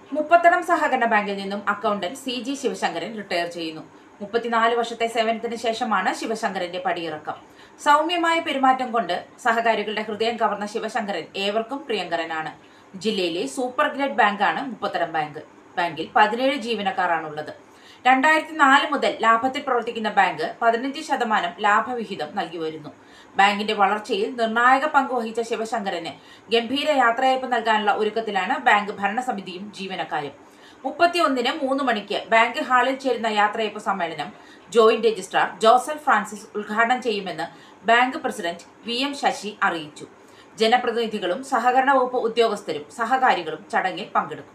മുപ്പത്തടം സഹകരണ ബാങ്കിൽ നിന്നും accountant C G Sivasankaran retire ചെയ്യുന്നു മുപ്പത്തിനാല് വർഷത്തെ സേവനത്തിന് ശേഷമാണ് ശിവശങ്കരന്റെ പടിയിറക്കം സൗമ്യമായ പെരുമാറ്റം കൊണ്ട് സഹകാരികളുടെ ഹൃദയം കവർന്ന ശിവശങ്കരൻ ഏവർക്കും പ്രിയങ്കരനാണ് ജില്ലയിലെ സൂപ്പർ ഗ്രേഡ് ബാങ്കാണ് മുപ്പത്തടം ബാങ്ക് ബാങ്കിൽ പതിനേഴ് ജീവനക്കാരാണുള്ളത് രണ്ടായിരത്തി നാല് മുതൽ ലാഭത്തിൽ പ്രവർത്തിക്കുന്ന ബാങ്ക് പതിനഞ്ച് ശതമാനം ലാഭവിഹിതം നൽകി വരുന്നു ബാങ്കിന്റെ വളർച്ചയിൽ നിർണായക പങ്ക് വഹിച്ച ശിവശങ്കരന് ഗംഭീര യാത്രയയപ്പ് നൽകാനുള്ള ഒരുക്കത്തിലാണ് ബാങ്ക് ഭരണസമിതിയും ജീവനക്കാരും മുപ്പത്തിയൊന്നിന് മൂന്ന് മണിക്ക് ബാങ്ക് ഹാളിൽ ചേരുന്ന യാത്രയയപ്പ് സമ്മേളനം ജോയിന്റ് രജിസ്ട്രാർ ജോസഫ് ഫ്രാൻസിസ് ഉദ്ഘാടനം ചെയ്യുമെന്ന് bank president V M Sasi അറിയിച്ചു ജനപ്രതിനിധികളും സഹകരണ വകുപ്പ് ഉദ്യോഗസ്ഥരും സഹകാരികളും ചടങ്ങിൽ പങ്കെടുക്കും